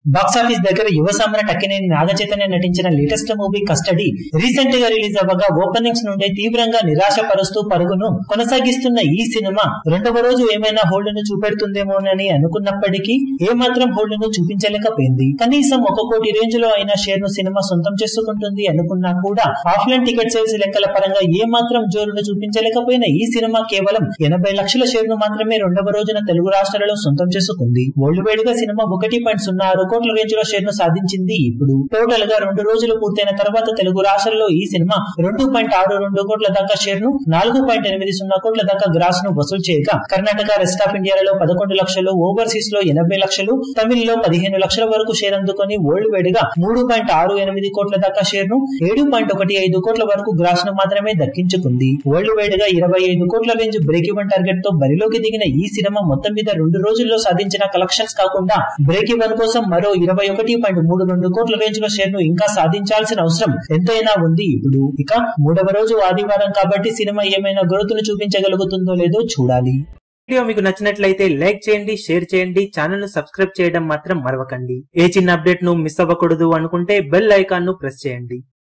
box office దగ్గర యువ సామ్రాట్ అక్కినేని నాగచైతన్య నటించిన లేటెస్ట్ మూవీ కస్టడీ రీసెంట్ గా రిలీజ్ అవ్వగా ఓపెనింగ్స్ నుండి తీవ్రంగా నిరాశపరుస్తూ పరుగును కొనసాగిస్తున్న ఈ సినిమా రెండవ రోజు ఏమైనా హోల్డ్ ను చూపెడుతుందేమోనని అనుకున్నప్పటికీ ఏమాత్రం హోల్డ్ ను చూపించలేకపోయింది కనీసం ఒక కోటి రేంజ్ లో అయిన షేర్ ను సినిమా సొంతం చేసుకుంటుంది అనుకున్నా కూడా ఆఫ్లైన్ టికెట్ సేల్స్ లెక్కల పరంగా ఏ మాత్రం జోరును చూపించలేకపోయిన ఈ సినిమా కేవలం ఎనభై లక్షల షేర్ ను మాత్రమే రెండవ రోజున తెలుగు రాష్ట్రాలలో సొంతం చేసుకుంది వరల్డ్ వైడ్ గా సినిమా ఒకటి పాయింట్ సున్నా ఆరు కోట్ల రేంజ్ లో షేర్ ను సాధించింది ఇప్పుడు టోటల్ గా రెండు రోజులు పూర్తయిన తర్వాత తెలుగు రాష్ట్రాల్లో ఈ సినిమా రెండు పాయింట్ ఆరు రెండు కోట్ల దాకా షేర్ ను నాలుగు పాయింట్ ఎనిమిది సున్నా కోట్ల దాకా గ్రాస్ ను వసూలు చేయగా కర్ణాటక రెస్ట్ ఆఫ్ ఇండియాలో పదకొండు లక్షలు ఓవర్సీస్ లో ఎనభై లక్షలు తమిళ్లో పదిహేను లక్షల వరకు షేర్ అందుకొని వరల్డ్ వైడ్ గా మూడు పాయింట్ ఆరు ఎనిమిది కోట్ల దాకా షేర్ ను ఏడు పాయింట్ ఒకటి ఐదు కోట్ల వరకు గ్రాస్ ను మాత్రమే దక్కించుకుంది వరల్డ్ వైడ్ గా ఇరవై ఐదు కోట్ల రేంజ్ బ్రేక్ ఈవెన్ టార్గెట్ తో బరిలోకి దిగిన ఈ సినిమా మొత్తం మీద రెండు రోజుల్లో సాధించిన కలెక్షన్స్ కాకుండా బ్రేక్ ఈవెన్ కోసం మరో ఇరవై ఒకటి పాయింట్ మూడు రెండు కోట్ల రేంజ్ లో షేర్ ను ఇంకా సాధించాల్సిన అవసరం ఎంతైనా ఉంది ఇప్పుడు ఇక మూడవ రోజు ఆదివారం కాబట్టి సినిమా ఏమైనా గ్రోతును చూపించగలుగుతుందో లేదో చూడాలి వీడియో మీకు నచ్చినట్లయితే లైక్ చేయండి షేర్ చేయండి ఛానల్ ను సబ్స్క్రైబ్ చేయడం మాత్రం మరవకండి ఏ చిన్న అప్డేట్ ను మిస్ అవ్వకూడదు అనుకుంటే బెల్ ఐకాన్ ను ప్రెస్ చేయండి